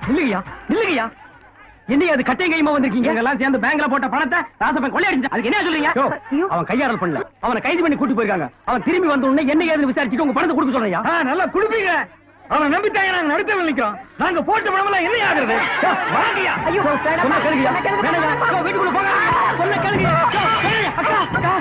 நில்லுங்கய்யா நில்லுங்கய்யா என்னையா அது கட்டை கைமா வந்திருக்கீங்க எல்லாம் சேர்ந்து பேங்க்ல போட்ட பணத்தை ராசப்பன் கொள்ளையடிச்சு அதுக்கு என்ன சொல்றீங்க ஐயோ. அவன் கையாடல் பண்ணல அவனை கைது பண்ணி கூட்டி போயிருக்காங்க அவன் திரும்பி வந்த உடனே என்ன ஏதுன்னு விசாரிச்சுட்டு உங்க பணத்தை கொடுக்க சொல்றியா நல்லா குடுப்பீங்க அவனை நம்பிட்டாங்க நாங்க நடுத்தல நிக்கிறோம் நாங்க போட்ட பணமெல்லாம் என்ன ஆகுறது வாங்கய்யா ஐயோ, வேணாம். சொன்னா கேளுங்கய்யா. சொன்னா கேளுங்க. வேணாங்க. அக்கா, வீட்டுக்குள்ள போங்க சொன்ன கேளுங்க அக்கா அக்கா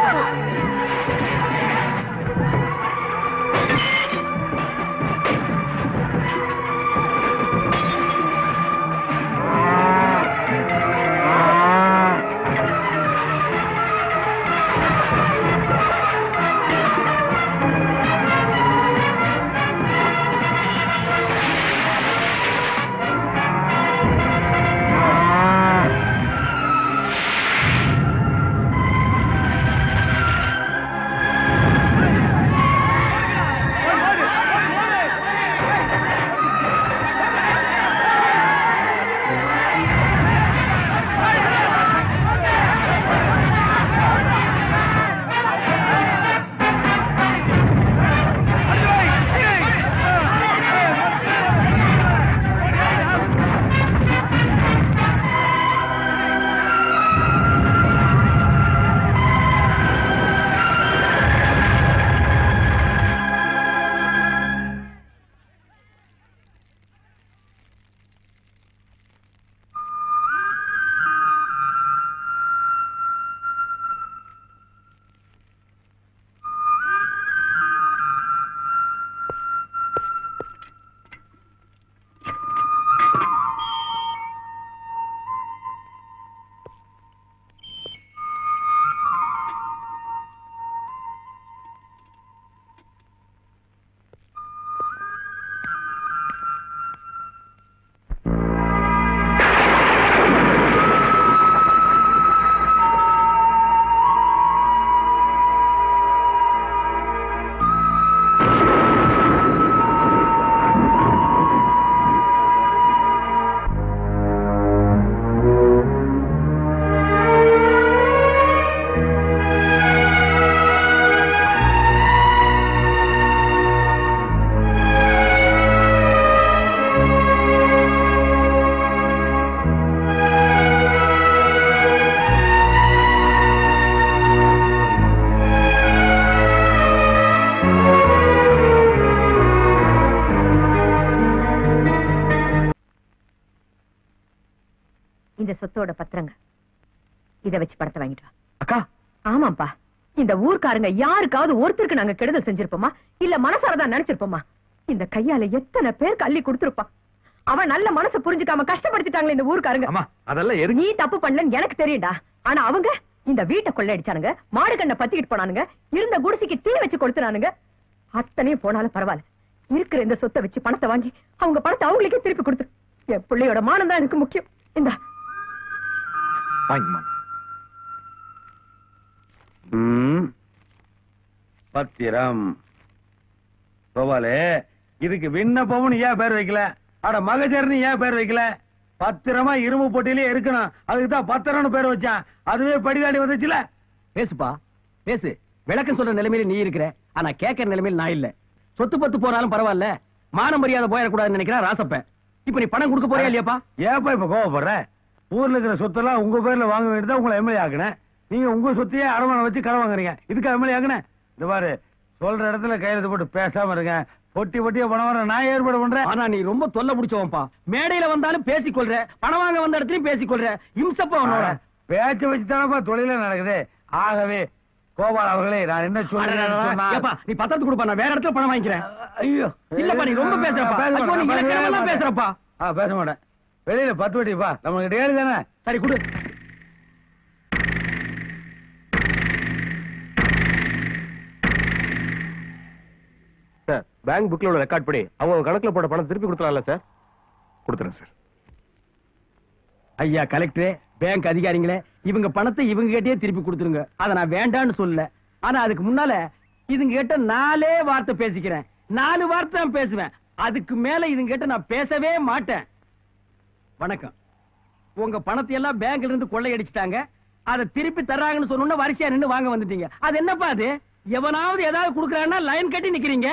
இந்த சொத்தோட பத்திரங்க இத வச்சு பணத்தை வாங்கிட்டு வா அக்கா ஆமாப்பா இந்த ஊர்க்காரங்க யாருக்காவது ஒருத்தருக்கு நாங்க கெடுதல் செஞ்சிருப்போமா இல்ல மனசாரதான் நினைச்சிருப்போமா இந்த கையால எத்தனை பேருக்கு அள்ளி கொடுத்திருப்பான் அவன் நல்ல மனசை புரிஞ்சுக்காம கஷ்டப்படுத்திட்டாங்களே இந்த ஊர்க்காரங்க அம்மா அதெல்லாம் எதுக்கு நீ தப்பு பண்ணலன்னு எனக்கு தெரியும்டா ஆனா அவங்க இந்த வீட்டை கொள்ளையடிச்சானுங்க மாடு கண்ணை பத்திக்கிட்டு போனானுங்க இருந்த குடிசைக்கு தீ வச்சு கொடுத்துனானுங்க அத்தனையும் போனாலும் பரவாயில்ல இருக்கிற இந்த சொத்தை வச்சு பணத்தை வாங்கி அவங்க பணத்தை அவங்களுக்கே திருப்பி கொடுத்து என் பிள்ளையோட மானம் தான் எனக்கு முக்கியம் இந்த வாங்கிமா ம். பத்திரம் கோபாலு இதுக்கு விண்ணப்பம்னு ஏன் பேர் வைக்கல அட மகஜர்னு ஏன் பேர் வைக்கல பத்திரமா இரும்பு பொட்டியிலே இருக்கணும் அதுக்கு தான் பத்திரம்னு பேர் வச்சான் அதுவே படிதாடி வந்துச்சுல பேசுப்பா பேசு விளக்கம் சொல்ற நிலைமையில நீ இருக்கிற ஆனா கேட்கற நிலைமையில நான் இல்ல சொத்து பத்து போனாலும் பரவாயில்ல மான மரியாதை போயிடக்கூடாதுன்னு நினைக்கிறேன் ராசப்ப இப்ப நீ பணம் கொடுக்க போறியா இல்லையாப்பா ஏப்பா இப்ப கோவப்படுற ஊர்ல இருக்கிற சொத்தெல்லாம் உங்க பேர்ல வாங்க வேண்டியதா உங்களை எம்எல்ஏ ஆக்குனேன் நீங்க உங்க சொத்தையே அடமானம் வச்சு கடன் வாங்குறீங்க இதுக்கு எம்எல்ஏ ஆக்குனேன் இந்த பாரு சொல்ற இடத்துல கையெழுத்து போட்டு பேசாம இருங்க பொட்டி பொட்டியா பணம் வர நான் ஏற்பாடு பண்றேன் ஆனா நீ ரொம்ப தொல்லை பிடிச்சவன்பா மேடையில வந்தாலும் பேசிக்கொள்ற பணம் வாங்க வந்த இடத்துலயும் பேசிக்கொள்ற இம்சப்பா உன்னோட பேச்ச வச்சு தானப்பா தொழில நடக்குது ஆகவே கோபால் அவர்களே நான் என்ன சொல்றேன் ஏப்பா நீ பத்திரத்து கொடுப்பா நான் வேற இடத்துல பணம் வாங்கிக்கிறேன் ஐயோ இல்லப்பா நீ ரொம்ப பேசுறப்பா பேச ஐயோ, நீ மாட்டேன், இலக்கணமா பேச பேசுறப்பா ஆ பேச மாட்டேன் வெளியில பத்து வட்டிப்பா நம்மகிட்ட ஏழு தானே சரி கொடு சார் பேங்க் புக்ல உள்ள ரெக்கார்ட் படி அவங்க கணக்குல போட்ட பணம் திருப்பி கொடுத்துலாம்ல சார் கொடுத்துறேன் சார் ஐயா கலெக்டரே பேங்க் அதிகாரிங்களே இவங்க பணத்தை இவங்க கிட்டயே திருப்பி கொடுத்துருங்க அத நான் வேண்டான்னு சொல்லல ஆனா அதுக்கு முன்னால இதுங்க கிட்ட நாலே வார்த்தை பேசிக்கிறேன் நாலு வார்த்தை நான் பேசுவேன் அதுக்கு மேல இதுங்க கிட்ட நான் பேசவே மாட்டேன் வணக்கம் உங்க பணத்தை எல்லாம் பேங்க்ல இருந்து கொள்ளையடிச்சிட்டாங்க அதை திருப்பி தர்றாங்கன்னு சொன்னோம்னா வரிசையா நின்னு வாங்க வந்துட்டீங்க அது என்னப்பா அது எவனாவது ஏதாவது குடுக்கறான்னா லைன் கட்டி நிக்கிறீங்க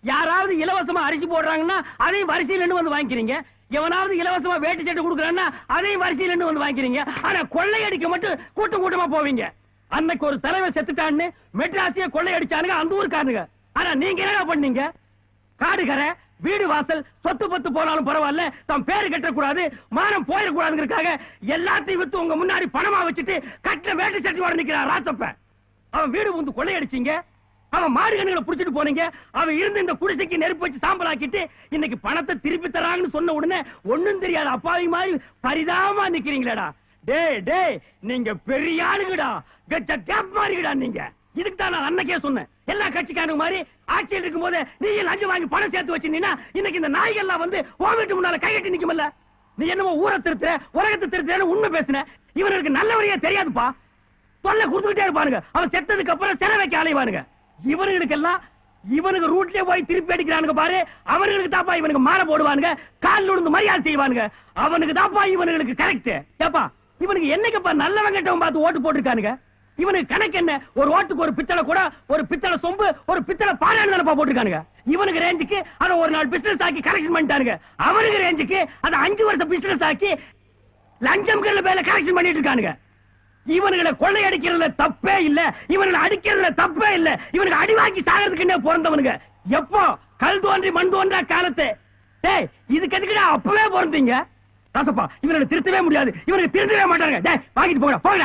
யாராவது இலவசமா அரிசி போடுறாங்கன்னா அதையும் வரிசையில் நின்னு வந்து வாங்கிக்கிறீங்க எவனாவது இலவசமா வேட்டி சட்டை கொடுக்குறான்னா அதையும் வரிசையில் நின்னு வந்து வாங்கிக்கிறீங்க ஆனா கொள்ளையடிக்க மட்டும் கூட்டம் கூட்டமா போவீங்க அன்னைக்கு ஒரு தலைவர் செத்துட்டான்னு மெட்ராஸிய கொள்ளையடிச்சானுங்க அந்த ஊருக்காரனுங்க ஆனா நீங்க என்ன பண்ணீங்க காடுகரை வீடு வாசல் சொத்து பத்து போனாலும் பரவாயில்ல தம் பேரு கட்டக்கூடாது மானம் போயிடக்கூடாதுங்கிறதுக்காக எல்லாத்தையும் வித்து உங்க முன்னாடி பணமா வச்சுட்டு கட்டில வேட்டு சட்டி நிக்கிறான் ராசப்ப அவன் வீடு வந்து கொள்ளையடிச்சீங்க அவன் மாடு கண்ணுகளை புடிச்சிட்டு போனீங்க அவன் இருந்து இந்த குடிசைக்கு நெருப்பு வச்சு சாம்பலாக்கிட்டு இன்னைக்கு பணத்தை திருப்பி தராங்கன்னு சொன்ன உடனே ஒண்ணும் தெரியாது அப்பாவி மாதிரி பரிதாபமா நிக்கிறீங்களேடா டேய் டேய் நீங்க பெரிய ஆளுங்கடா கச்ச கேப் மாதிரிடா நீங்க இதுக்கு தான் நான் அன்னைக்கே சொன்னேன் எல்லா கட்சிக்காரங்க மாதிரி ஆட்சியில் இருக்கும் போது நீ லஞ்சம் வாங்கி பணம் சேர்த்து வச்சிருந்தீங்கன்னா இன்னைக்கு இந்த நாய்கள்லாம் வந்து உன் வீட்டு முன்னால கைகட்டி நிக்குமல்ல நீ என்னமோ ஊரை திருத்துற உலகத்தை திருத்துறன்னு உண்மை பேசுன இவனுக்கு நல்லவரையே தெரியாதுப்பா தொல்லை கொடுத்துக்கிட்டே இருப்பானுங்க அவன் செத்ததுக்கு அப்புறம் சிலை வைக்க அலைவானுங்க இவனுங்களுக்கெல்லாம் இவனுக்கு ரூட்லயே போய் திருப்பி அடிக்கிறானுங்க பாரு அவனுங்களுக்கு தாப்பா இவனுக்கு மாலை போடுவானுங்க கால் விழுந்து மரியாதை செய்வானுங்க அவனுக்கு தாப்பா இவனுங்களுக்கு கரெக்ட் ஏப்பா இவனுக்கு என்னைக்குப்பா நல்லவன் கெட்டவன் பார்த்து ஓட்டு போட்டிருக்கானுங்க இவனுக்கு கணக்கு என்ன ஒரு ஓட்டுக்கு ஒரு பித்தளை கூட ஒரு பித்தளை சொம்பு ஒரு பித்தளை பாலான்னு தானப்பா போட்டிருக்கானுங்க இவனுக்கு ரேஞ்சுக்கு அதை ஒரு நாள் பிசினஸ் ஆக்கி கரெக்ஷன் பண்ணிட்டானுங்க அவனுக்கு ரேஞ்சுக்கு அதை அஞ்சு வருஷம் பிசினஸ் ஆக்கி லஞ்சம் பேர்ல கரெக்ஷன் பண்ணிட்டு இருக்கானுங்க இவனுங்களை கொள்ளையடிக்கிறதுல தப்பே இல்ல இவனுங்களை அடிக்கிறதுல தப்பே இல்ல இவனுக்கு அடி வாங்கி சாகிறதுக்குன்னே பிறந்தவனுங்க எப்போ கல் தோன்றி மண் தோன்றா காலத்து டேய் இதுக்கு எதுக்குடா அப்பவே பிறந்தீங்க ராசப்பா இவனை திருத்தவே முடியாது இவனுக்கு திருத்தவே மாட்டாங்க டேய் வாங்கிட்டு போங்கடா போங்கடா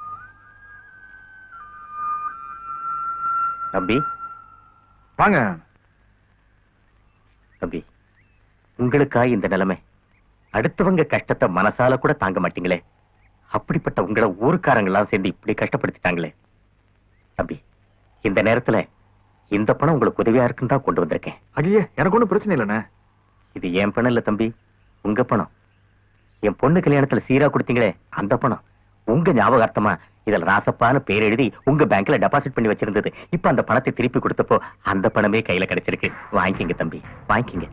தம்பி வாங்க தம்பி உங்களுக்கா இந்த நிலைமை அடுத்தவங்க கஷ்டத்தை மனசால கூட தாங்க மாட்டீங்களே அப்படிப்பட்ட உங்களை ஊருக்காரங்க எல்லாம் சேர்ந்து இப்படி கஷ்டப்படுத்திட்டாங்களே தம்பி இந்த நேரத்துல இந்த பணம் உங்களுக்கு உதவியா இருக்குன்னு தான் கொண்டு வந்திருக்கேன் ஐயே எனக்கு ஒண்ணும் பிரச்சனை இல்லண்ணே இது என் பணம் இல்ல தம்பி உங்க பணம் என் பொண்ணு கல்யாணத்துல சீரா கொடுத்தீங்களே அந்த பணம் உங்க ஞாபகார்த்தமா இதுல ராசப்பான்னு பேர் எழுதி உங்க பேங்க்ல டெபாசிட் பண்ணி வச்சிருந்தது இப்ப அந்த பணத்தை திருப்பி கொடுத்தப்போ அந்த பணமே கையில கிடைச்சிருக்கு வாங்கிக்கிங்க தம்பி வாங்கிக்கிங்க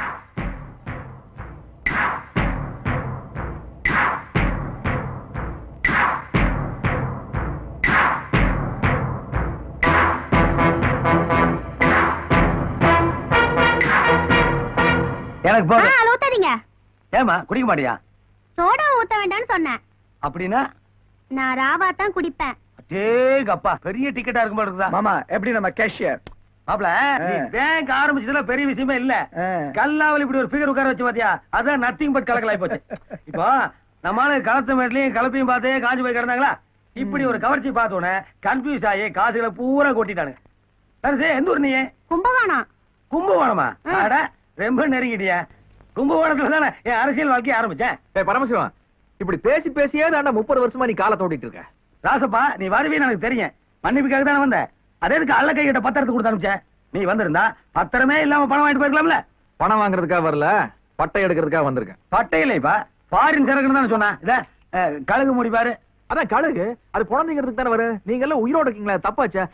எனக்கு ஆ, போதும் அதுல ஊத்தாதீங்க ஏமா குடிக்க மாட்டியா சோடா ஊத்த வேண்டாம்னு சொன்னேன் அப்படின்னா நான் ராவா தான் குடிப்பேன் டேங்கப்பா பெரிய டிக்கெட்டா இருக்கும் போல இருக்குதா மாமா எப்படி நம்ம கேஷியர் மாப்ள நீ பேங்க் ஆரம்பிச்சதுல பெரிய விஷயமே இல்ல ஆ. கல்லாவில் இப்படி ஒரு ஃபிகர் உட்கார வச்சு பாத்தியா அதான் நத்திங் பட் கலக்கலாய் போச்சு இப்போ நம்மளால கலத்த மேட்லயும் கலப்பையும் பார்த்தே காஞ்சு போய் கிடந்தாங்களா இப்படி ஒரு கவர்ச்சி பார்த்த உடனே கன்ஃபியூஸ் ஆகி காசுகளை பூரா கொட்டிட்டானுங்க சரி எந்த ஊர் நீ கும்பகோணம் கும்பகோணமா ஆ. அட ரொம்ப நெருங்கிட்டியா கும்பகோணத்துல தானே என் அரசியல் வாழ்க்கைய ஆரம்பிச்சேன் ஏய் பரமசிவம் இப்படி பேசி பேசியே தாண்டா முப்பது வருஷமா நீ காலை தோண்டிட்டு இருக்க ராசப்பா நீ வருவீன்னு எனக்கு தெரியும் மன்னிப்புக்காக தானே வந்த அதே இருக்கு அல்ல கைகிட்ட பத்திரத்தை கொடுத்து அனுப்பிச்சேன் நீ வந்திருந்தா பத்திரமே இல்லாம பணம் வாங்கிட்டு போயிருக்கலாம்ல பணம் வாங்குறதுக்காக வரல பட்டை எடுக்கிறதுக்காக வந்திருக்கேன் பட்டையிலேப்பா ஃபாரின் சரக்குன்னு தானே சொன்னேன் இத அஹ், கழுகு முடி பாரு அதான் கழுகு அது குழந்தைங்கிறதுக்கு தானே வரும் நீங்க எல்லாம் உயிரோட இருக்கீங்களா தப்பாச்சா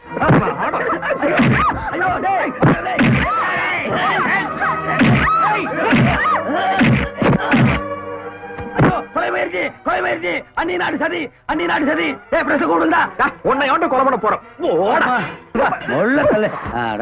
ஐயோ டேய், டேய், ஐயோ கொலை முயற்சி கொலை முயற்சி அண்ணி நாடு சதி அண்ணி நாடு சதி ஏ பிரஸ் கூடுண்டா உன்னை எவன்ட்ட கொலை பண்ண போறோம் ஓடா முள்ள தள்ளு ஆடா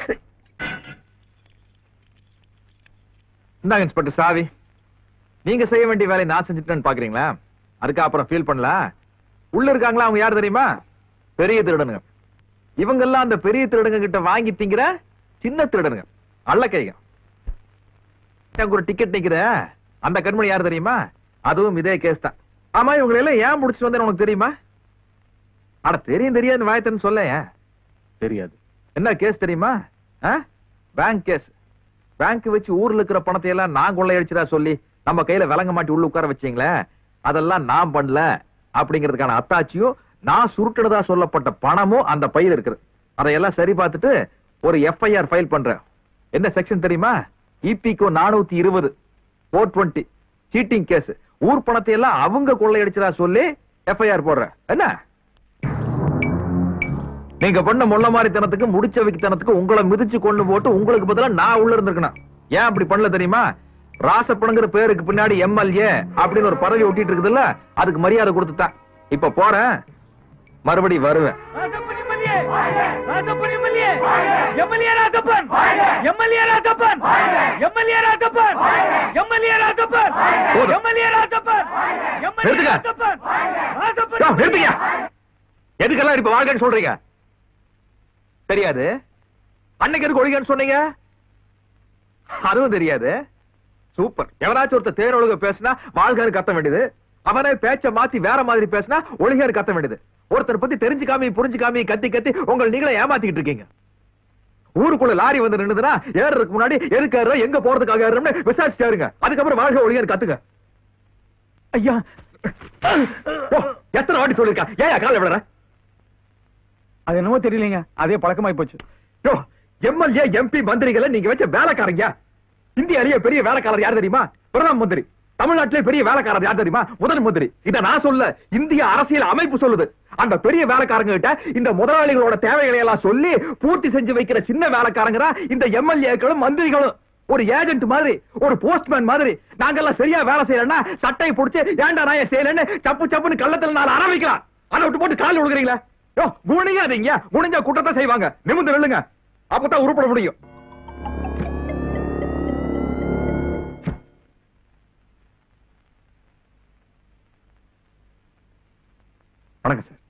இந்தாங்க இன்ஸ்பெக்டர் சாவி நீங்க செய்ய வேண்டிய வேலையை நான் செஞ்சுட்டேன்னு பாக்குறீங்களா அதுக்கு அப்புறம் ஃபீல் பண்ணல உள்ள இருக்காங்களா அவங்க யார் தெரியுமா பெரிய திருடனுங்க இவங்க எல்லாம் அந்த பெரிய திருடங்க கிட்ட வாங்கி திங்கிற சின்ன திருடனுங்க அல்ல கைங்க எனக்கு ஒரு டிக்கெட் நிக்கிற அந்த கண்மணி யார் தெரியுமா அதுவும் இதே கேஸ் தான் ஆமா இவங்களை எல்லாம் ஏன் முடிச்சுட்டு வந்தேன்னு உனக்கு தெரியுமா அட தெரியும் தெரியாது வாயத்தன்னு சொல்ல தெரியாது என்ன கேஸ் தெரியுமா பேங்க் கேஸ் பேங்க் வச்சு ஊர்ல இருக்கிற பணத்தை எல்லாம் நான் கொள்ளையடிச்சதா சொல்லி நம்ம கையில விளங்க மாட்டி உள்ள உட்கார வச்சீங்களே அதெல்லாம் நான் பண்ணல அப்படிங்கிறதுக்கான அத்தாட்சியும் நான் சுருட்டுனதா சொல்லப்பட்ட பணமும் அந்த பையில இருக்குது அதையெல்லாம் சரி பார்த்துட்டு ஒரு எஃப்ஐஆர் ஃபைல் பண்றேன் என்ன செக்ஷன் தெரியுமா இபிகோ நானூத்தி இருபது போர் டுவெண்ட்டி சீட்டிங் கேஸ் ஊர் பணத்தை எல்லாம் அவங்க கொள்ளையடிச்சதா சொல்லி எஃப்ஐஆர் போடுறேன் என்ன நீங்க பண்ண முள்ள மாதிரித்தனத்துக்கு முடிச்ச வைக்கத்தனத்துக்கு உங்களை மிதிச்சு கொண்டு போட்டு உங்களுக்கு பதிலா நான் உள்ள இருந்திருக்கணும் ஏன் அப்படி பண்ணல தெரியுமா ராசப்பனுங்கிற பேருக்கு பின்னாடி எம்எல்ஏ அப்படின்னு ஒரு பதவி ஒட்டிட்டு இருக்குதுல்ல அதுக்கு மரியாதை கொடுத்துட்டேன் இப்ப போறேன் மறுபடி வருவேன் ராசப்ப நிம்மதியா MLA Rajappan MLA MLA Rajappan MLA Rajappan MLA Rajappan MLA Rajappan போதும். எம்எல்ஏ ராஜப்பன் எம்எல்ஏ நிறுத்துங்க. ராஜப்பன் ராஜப்பன் யோ, நிறுத்துங்க எதுக்கெல்லாம் இப்ப வாழ்க்கைன்னு சொல்றீங்க தெரியாது அன்னைக்கு எதுக்கு ஒழிகன்னு சொன்னீங்க அதுவும் தெரியாது சூப்பர் எவனாச்சும் ஒருத்தர் தேர் ஒழுங்க பேசினா வாழ்காரு கத்த வேண்டியது அவனே பேச்ச மாத்தி வேற மாதிரி பேசினா ஒழுகாரு கத்த வேண்டியது ஒருத்தர் பத்தி தெரிஞ்சுக்காமி புரிஞ்சுக்காமி கத்தி கத்தி உங்கள் நீங்களே ஏமாத்திக்கிட்டு இருக்கீங்க ஊருக்குள்ள லாரி வந்து நின்னுதுன்னா ஏறதுக்கு முன்னாடி எதுக்காரு எங்க போறதுக்காக ஏறுறோம்னு விசாரிச்சுட்டே இருங்க அதுக்கப்புறம் வாழ்க்கை ஒழுங்காரு கத்துங்க ஐயா ஓ, எத்தனை வாட்டி சொல்லிருக்கா ஏன் கால விடுற அது என்னமோ தெரியலீங்க அதே பழக்கமாயி போச்சு யோ எம்எல்ஏ எம்பி மந்திரிகளை நீங்க வச்ச வேலைக்காரங்க இந்திய அறிய பெரிய வேலைக்காரர் யார் தெரியுமா பிரதம மந்திரி தமிழ்நாட்டிலே பெரிய வேலைக்காரர் யார் தெரியுமா முதல் மந்திரி இத நான் சொல்ல இந்திய அரசியல் அமைப்பு சொல்லுது அந்த பெரிய வேலைக்காரங்க கிட்ட இந்த முதலாளிகளோட தேவைகளை எல்லாம் சொல்லி பூர்த்தி செஞ்சு வைக்கிற சின்ன வேலைக்காரங்க தான் இந்த எம்எல்ஏக்களும் மந்திரிகளும் ஒரு ஏஜென்ட் மாதிரி ஒரு போஸ்ட்மேன் மாதிரி நாங்கெல்லாம் சரியா வேலை செய்யலன்னா சட்டையை புடிச்சு ஏன்டா நான் செய்யலன்னு சப்பு சப்புன்னு கள்ளத்துல நாலு ஆரம்பிக்கலாம் அதை விட்டு போட்டு கால் விழுகிறீங்களா யோ குணியாதீங்க குனிஞ்சா குற்றத்தை செய்வாங்க நிமிந்து வெல்லுங்க அப்பதான் உருப்பட முடியும் வணக்கம் சார்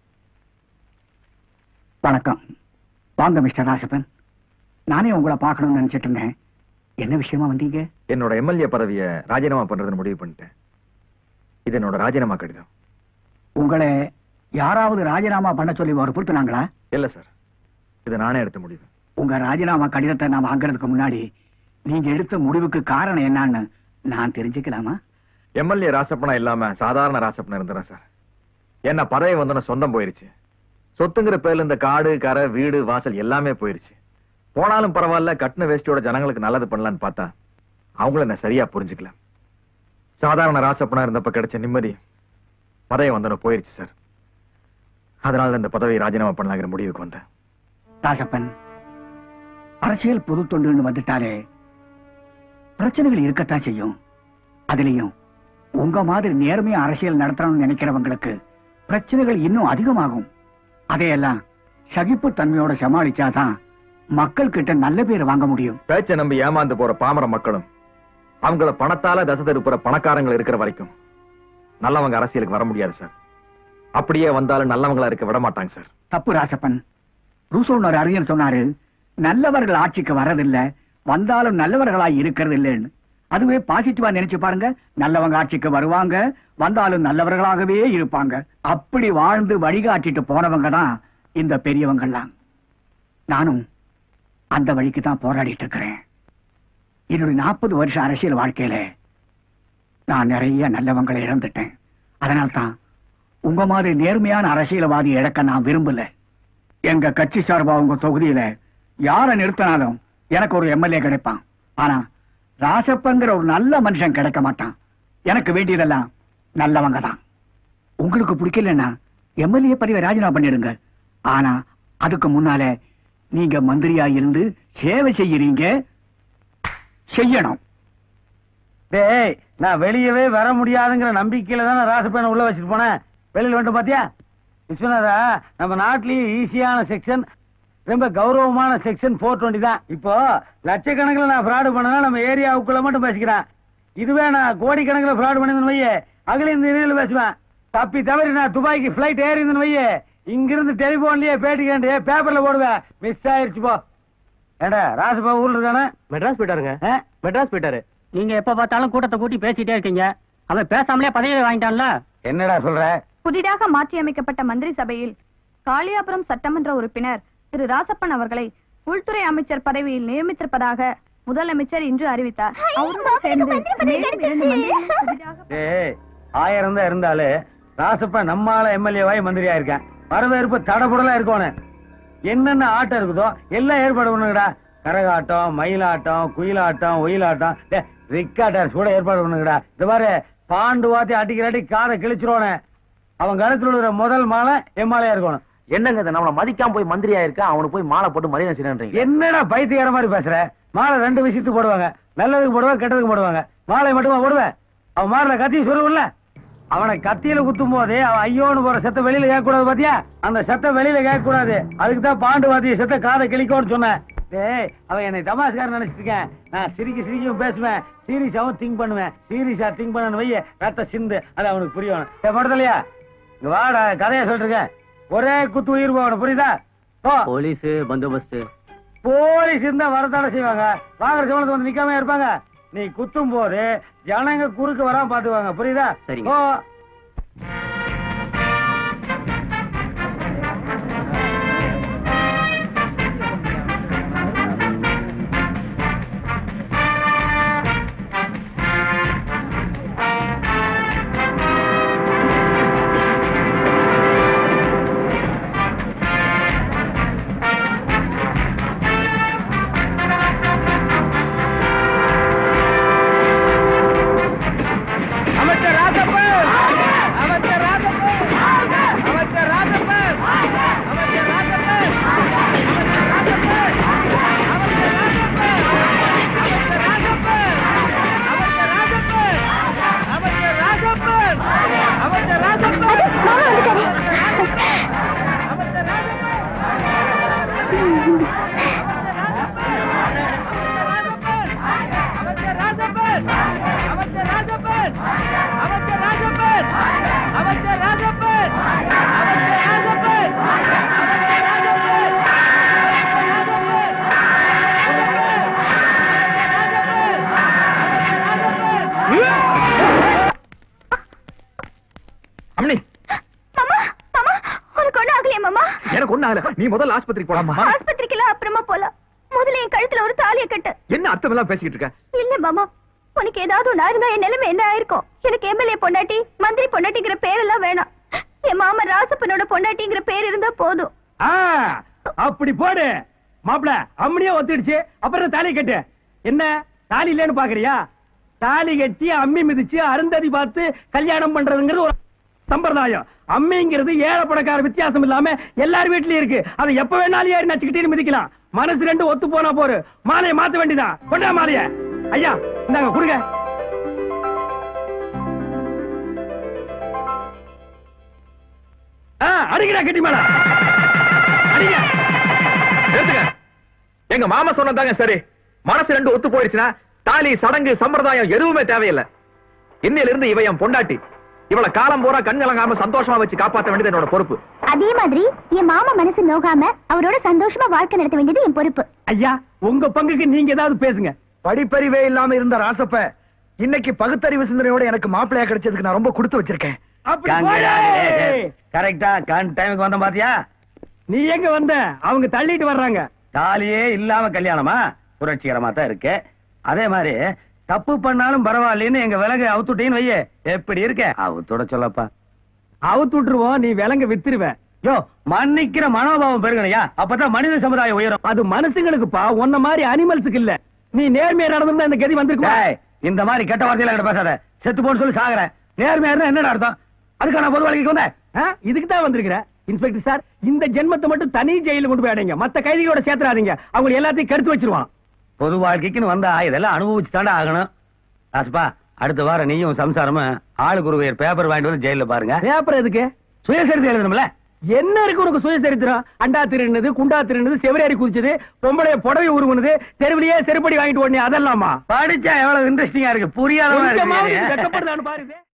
வணக்கம் வாங்க மிஸ்டர் ராசப்பன் நானே உங்களை பார்க்கணும்னு நினைச்சிட்டு இருந்தேன் என்ன விஷயமா வந்தீங்க என்னோட எம்எல்ஏ பதவியை ராஜினாமா பண்றதுன்னு முடிவு பண்ணிட்டேன் இது என்னோட ராஜினாமா கடிதம் உங்களை யாராவது ராஜினாமா பண்ண சொல்லி வற்புறுத்தினாங்களா இல்ல சார் இது நானே எடுத்த முடிவு உங்க ராஜினாமா கடிதத்தை நான் வாங்குறதுக்கு முன்னாடி நீங்க எடுத்த முடிவுக்கு காரணம் என்னன்னு நான் தெரிஞ்சுக்கலாமா எம்எல்ஏ ராசப்பனா இல்லாம சாதாரண ராசப்பனா இருந்தேன் சார் என்ன பதவி வந்தோன்னு சொந்தம் போயிருச்சு சொத்துங்கிற பேர்ல இந்த காடு கரை வீடு வாசல் எல்லாமே போயிருச்சு போனாலும் பரவாயில்ல கட்டின வேஷ்டியோட ஜனங்களுக்கு நல்லது பண்ணலான்னு பார்த்தா அவங்கள நான் சரியா புரிஞ்சுக்கல சாதாரண ராசப்பனா இருந்தப்ப கிடைச்ச நிம்மதி பதவி வந்தோன்னு போயிருச்சு சார் அதனால இந்த பதவியை ராஜினாமா பண்ணலாங்கிற முடிவுக்கு வந்தேன் ராசப்பன் அரசியல் பொது தொண்டுன்னு வந்துட்டாலே பிரச்சனைகள் இருக்கத்தான் செய்யும் அதுலயும் உங்க மாதிரி நேர்மையா அரசியல் நடத்தணும்னு நினைக்கிறவங்களுக்கு பிரச்சனைகள் இன்னும் அதிகமாகும் அதையெல்லாம் சகிப்பு தன்மையோட சமாளிச்சாதான் மக்கள் கிட்ட நல்ல பேர் வாங்க முடியும் பேச்சை நம்பி ஏமாந்து போற பாமர மக்களும் அவங்கள பணத்தால தசை திருப்புற பணக்காரங்கள் இருக்கிற வரைக்கும் நல்லவங்க அரசியலுக்கு வர முடியாது சார் அப்படியே வந்தாலும் நல்லவங்களா இருக்க விட மாட்டாங்க சார் தப்பு ராசப்பன் ரூசோன்னு ஒரு அறிஞர் சொன்னாரு நல்லவர்கள் ஆட்சிக்கு வரதில்ல வந்தாலும் நல்லவர்களாய் இருக்கிறது இல்லைன்னு அதுவே பாசிட்டிவா நினைச்சு பாருங்க நல்லவங்க ஆட்சிக்கு வருவாங்க வந்தாலும் நல்லவர்களாகவே இருப்பாங்க அப்படி வாழ்ந்து வழிகாட்டிட்டு போனவங்க தான் இந்த பெரியவங்கெல்லாம் நானும் அந்த வழிக்கு தான் போராடிட்டு இருக்கிறேன் என்னுடைய நாற்பது வருஷம் அரசியல் வாழ்க்கையில நான் நிறைய நல்லவங்களை இழந்துட்டேன் அதனால்தான் உங்க மாதிரி நேர்மையான அரசியல்வாதி இழக்க நான் விரும்பல எங்க கட்சி சார்பா உங்க தொகுதியில யார நிறுத்தினாலும் எனக்கு ஒரு எம்எல்ஏ கிடைப்பான் ஆனா ராசப்பங்கிற ஒரு நல்ல மனுஷன் கிடைக்க மாட்டான் எனக்கு வேண்டியதெல்லாம் நல்லவங்க தான் உங்களுக்கு பிடிக்கலன்னா எம்எல்ஏ பதவியை ராஜினாமா பண்ணிடுங்க ஆனா அதுக்கு முன்னால நீங்க மந்திரியா இருந்து சேவை செய்யறீங்க செய்யணும் டேய் நான் வெளியவே வர முடியாதுங்கிற நம்பிக்கையில தான் நான் ராசப்பேனை உள்ள வச்சுட்டு போனேன் வெளியில வந்துட்டு பாத்தியா விஸ்வநாதா நம்ம நாட்டிலேயே ஈஸியான செக்ஷன் ரொம்ப கௌரவமான செக்ஷன் போர் டுவெண்ட்டி தான் இப்போ லட்சக்கணக்கில் நான் ஃப்ராடு பண்ணனா நம்ம ஏரியாவுக்குள்ள மட்டும் பேசிக்கிறேன் இதுவே நான் கோடிக்கணக்கில் ஃப்ராடு பண்ணிருந்தேன் வையே அகில இந்த இடையில பேசுவேன் தப்பி தவறி நான் துபாய்க்கு ஃபிளைட் ஏறி இருந்தேன் வையே இங்கிருந்து டெலிபோன்லயே பேட்டி கேண்டு பேப்பர்ல போடுவேன் மிஸ் ஆயிருச்சு போ ஏடா ராசப்பா ஊர்ல இருக்கானே மெட்ராஸ் போயிட்டாருங்க ஆ? மெட்ராஸ் போயிட்டாரு நீங்க எப்ப பார்த்தாலும் கூட்டத்தை கூட்டி பேசிட்டே இருக்கீங்க அவன் பேசாமலே பதவி வாங்கிட்டான்ல என்னடா சொல்ற புதிதாக மாற்றியமைக்கப்பட்ட மந்திரி சபையில் காளியாபுரம் சட்டமன்ற உறுப்பினர் திரு ராசப்பன் அவர்களை உள்துறை அமைச்சர் பதவியில் நியமித்திருப்பதாக முதலமைச்சர் இன்று அறிவித்தார் அவருடன் சேர்ந்து மேலும் இரண்டு மந்திரிகள் புதிதாக ஏய் ஆயிரம் தான் இருந்தாலு ராசப்ப நம்மால எம்எல்ஏவாய் மந்திரியா இருக்கேன் வரவேற்பு தடபுடலா இருக்கணும் என்னென்ன ஆட்டம் இருக்குதோ எல்லாம் ஏற்பாடு பண்ணுங்கடா கரகாட்டம் மயிலாட்டம் குயிலாட்டம் ஒயிலாட்டம் டேய், ரிக்காட்டர்ஸ் கூட ஏற்பாடு பண்ணுங்கடா இந்த பாரு பாண்டு வாத்தி அடிக்கிறாட்டி காதை கிழிச்சிருவானே அவன் கழுத்துல விழுற முதல் மாலை எம்மாலையா இருக்கணும் என்னங்க இது நம்மள மதிக்காம போய் மந்திரியா இருக்கா அவனுக்கு போய் மாலை போட்டு மரியாதை செய்யறீங்க என்னடா பைத்தியக்கார மாதிரி பேசுற மாலை ரெண்டு விஷயத்துக்கு போடுவாங்க நல்லதுக்கு போடுவாங்க கெட்டதுக்கு போடுவாங்க மாலை மட்டுமா போடுவேன் அவன் மாறல கத்தி சொல்லுவில்ல அவனை கத்தியில குத்தும் போது அவன் ஐயோன்னு போற செத்த வெளியில கேட்க கூடாது பாத்தியா அந்த செத்த வெளியில கேட்க கூடாது அதுக்கு தான் பாண்டு வாத்திய செத்த காதை கிளிக்கோன்னு சொன்னேன் டேய் அவன் என்னை தமாஸ்காரன் நினைச்சிட்டு இருக்கேன் நான் சிரிக்க சிரிக்கவும் பேசுவேன் சீரியஸாவும் திங்க் பண்ணுவேன் சீரியஸா திங்க் பண்ணு வைய ரத்த சிந்து அது அவனுக்கு புரியும் ஏ படத்துலையா இங்க வாடா கதையை சொல்றேன் ஒரே குத்து உயிர் போகணும் புரியுதா போ போலீஸ் பந்தோபஸ்து போலீஸ் இருந்தா வரத்தானே செய்வாங்க வாங்குற சம்பளத்தை வந்து நிக்காம இருப்பாங்க நீ குத்தும் போது ஜனங்க குறுக்க வராம பாத்துவாங்க புரியுதா சரிங்க. ஓ அமைச்சர் ராஜப்பன் அமைச்சர் ராஜப்பன் அமைச்சர் ராஜப்பன் அமைச்சர் ராஜப்பன் அமைச்சர் ராஜப்பன் அமைச்சர் ராஜப்பன் அமைச்சர் ராஜப்பன் அமைச்சர் ராஜப்பன் அமைச்சர் ராஜப்பன் அமைச்சர் ராஜப்பன் அமைச்சர் ராஜப்பன் அமைச்சர் ராஜப்பன் அமைச்சர் ராஜப்பன் அமைச்சர் ராஜப்பன் அமைச்சர் ராஜப்பன் அமைச்சர் ராஜப்பன் அம்மணி மாமா மாமா உனக்கு ஒண்ணு ஆகலையா மாமா எனக்கு ஒண்ணு ஆகல நீ முதல்ல ஆஸ்பத்திரிக்கு போலாமா ஆஸ்பத்திரிக்கெல்லாம் அப்புறமா போலாம் முதல்ல என் கழுத்துல ஒரு தாலியை கட்டு என்ன அர்த்தமெல்லாம் பேசிக்கிட்டு இருக்க இல்ல மாமா உனக்கு ஏதாவது ஒண்ணு இருந்தா என் நிலைமை என்ன ஆயிருக்கும் எனக்கு எம்எல்ஏ பொண்டாட்டி மந்திரி பொண்டாட்டிங்கிற பேரெல்லாம் வேணாம் என் மாமா ராசப்பனோட பொண்டாட்டிங்கிற பேர் இருந்தா போதும் ஆ, அப்படி போடு மாப்பிள அம்மனியே ஒத்துடுச்சு அப்புறம் தாலி கட்டு என்ன தாலி இல்லைன்னு பாக்குறியா தாலி கட்டி அம்மி மிதிச்சு அருந்ததி பார்த்து கல்யாணம் பண்றதுங்கிறது ஒரு சம்பிரதாயம் அம்மிங்கிறது ஏழை பணக்கார வித்தியாசம் இல்லாம எல்லார் வீட்லயும் இருக்கு அதை எப்ப வேணாலும் ஏறி நச்சுக்கிட்டே மிதிக்கலாம் மனசு ரெண்டு ஒத்து போனா போரு மாலையை மாத்த வேண்டியதான் கொண்டா மாலைய ஐயா இந்தாங்க கொடுங்க ஆ, அடிங்கடா கட்டி மேல அடிங்க நிறுத்துங்க எங்க மாமா சொன்னதாங்க சரி மனசு ரெண்டு ஒத்து போயிடுச்சுன்னா தாலி சடங்கு சம்பிரதாயம் எதுவுமே தேவையில்லை இன்னையில இருந்து இவ என் பொண்டாட்டி இவள காலம் பூரா கண் கலங்காம சந்தோஷமா வச்சு காப்பாத்த வேண்டியது என்னோட பொறுப்பு அதே மாதிரி என் மாமா மனசு நோகாம அவரோட சந்தோஷமா வாழ்க்கை நடத்த வேண்டியது என் பொறுப்பு ஐயா உங்க பங்குக்கு நீங்க ஏதாவது பேசுங்க படிப்பறிவே இல்லாம இருந்த ராசப்ப இன்னைக்கு பகுத்தறிவு சிந்தனையோட எனக்கு மாப்பிள்ளையா கிடைச்சதுக்கு நான் ரொம்ப கொடுத்து வச்சிருக்கேன் அப்படி போடு. கரெக்டா கண் டைமுக்கு வந்த பாத்தியா நீ எங்க வந்த அவங்க தள்ளிட்டு வர்றாங்க தாலியே இல்லாம கல்யாணமா புரட்சிகரமா தான் இருக்கு அதே மாதிரி தப்பு பண்ணாலும் பரவாயில்லைன்னு எங்க விலங்கு அவுத்துட்டீன்னு வையே எப்படி இருக்க அவுத்துட சொல்லப்பா அவுத்து விட்டுருவோம் நீ விலங்க வித்துருவ யோ மன்னிக்கிற மனோபாவம் பெருகணையா அப்பதான் மனித சமுதாயம் உயரும் அது மனுஷங்களுக்குப்பா உன்ன மாதிரி அனிமல்ஸுக்கு இல்ல நீ நேர்மையா நடந்திருந்தா இந்த கதி வந்திருக்கும் டேய், இந்த மாதிரி கெட்ட வார்த்தையில என்கிட்ட பேசாத செத்து போன்னு சொல்லி சாகுற நேர்மையா இருந்தா என்னடா அர்த்தம் அதுக்கு நான் பொது வாழ்க்கைக்கு வந்தேன் இதுக்கு தான் வந்திருக்கிற இன்ஸ்பெக்டர் சார் இந்த ஜென்மத்தை மட்டும் தனி ஜெயில கொண்டு போய் அடைங்க மத்த கைதிகளோட சேர்த்துறாதீங்க அவங்க எல்லாத்தையும் கருத்து வச்சிருவான் பொது வாழ்க்கைக்குன்னு வந்தா இதெல்லாம் அனுபவிச்சு தாண்டா ஆகணும் ராசுப்பா அடுத்த வாரம் நீயும் சம்சாரமும் ஆளுக்கு ஒரு பேப்பர் வாங்கிட்டு வந்து ஜெயில பாருங்க பேப்பர் எதுக்கு சுயசரிதை எழுதணும்ல என்ன இருக்கு உனக்கு சுயசரித்திரம் அண்டா திருடுனது குண்டா திருடுனது செவரேறி குதிச்சது பொம்பளைய புடவை உருவுனது தெருவிலேயே செருப்படி வாங்கிட்டு ஓடனே அதெல்லாமா படிச்சா எவ்வளவு இன்ட்ரெஸ்டிங்கா இருக்கு புரியாத கொஞ்சமாவது இது வெட்கப்படுதான்னு பாரு இது.